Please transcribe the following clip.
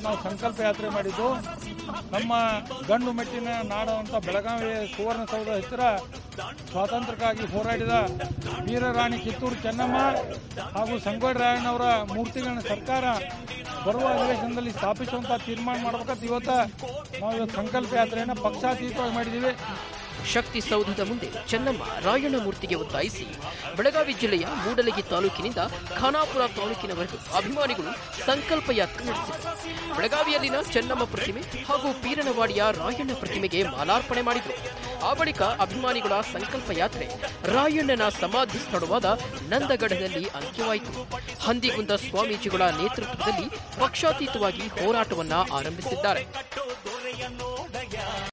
ನಾವು ಸಂಕಲ್ಪ ಯಾತ್ರೆ ಮಾಡಿದ್ದು ನಮ್ಮ ಗಂಡು ಮೆಟ್ಟಿನ ನಾಡಂತ ಬೆಳಗಾವಿ ಸುವರ್ಣಸೌಧ ಹತ್ತಿರ ಸ್ವಾತಂತ್ರ್ಯಕ್ಕಾಗಿ ಹೋರಾಡಿದ ವೀರರಾಣಿ ಕಿತ್ತೂರು ಚೆನ್ನಮ್ಮ ಹಾಗೂ ಸಂಗೊಳ್ಳಿ ರಾಯಣ್ಣವರ ಮೂರ್ತಿಗಳನ್ನ ಸರ್ಕಾರ ಬರುವ ಅಧಿವೇಶನದಲ್ಲಿ ಸ್ಥಾಪಿಸುವಂತ ತೀರ್ಮಾನ ಮಾಡ್ಬೇಕಂತ ಇವತ್ತ ನಾವು ಇವತ್ತು ಸಂಕಲ್ಪ ಯಾತ್ರೆಯನ್ನು ಪಕ್ಷಾತೀತವಾಗಿ ಮಾಡಿದ್ದೀವಿ ಶಕ್ತಿ ಸೌಧದ ಮುಂದೆ ಚೆನ್ನಮ್ಮ ರಾಯಣ್ಣ ಮೂರ್ತಿಗೆ ಒತ್ತಾಯಿಸಿ ಬೆಳಗಾವಿ ಜಿಲ್ಲೆಯ ಮೂಡಲಗಿ ತಾಲೂಕಿನಿಂದ ಖಾನಾಪುರ ತಾಲೂಕಿನವರೆಗೂ ಅಭಿಮಾನಿಗಳು ಸಂಕಲ್ಪ ಯಾತ್ರೆ ನಡೆಸಿದರು ಬೆಳಗಾವಿಯಲ್ಲಿನ ಚೆನ್ನಮ್ಮ ಪ್ರತಿಮೆ ಹಾಗೂ ಪೀರನವಾಡಿಯ ರಾಯಣ್ಣ ಪ್ರತಿಮೆಗೆ ಮಾಲಾರ್ಪಣೆ ಮಾಡಿದರು ಆ ಬಳಿಕ ಅಭಿಮಾನಿಗಳ ಸಂಕಲ್ಪ ಯಾತ್ರೆ ರಾಯಣ್ಣನ ಸಮಾಧಿ ಸ್ಥಳವಾದ ನಂದಗಢದಲ್ಲಿ ಅಂತ್ಯವಾಯಿತು ಹಂದಿಗುಂದ ಸ್ವಾಮೀಜಿಗಳ ನೇತೃತ್ವದಲ್ಲಿ ಪಕ್ಷಾತೀತವಾಗಿ ಹೋರಾಟವನ್ನ ಆರಂಭಿಸಿದ್ದಾರೆ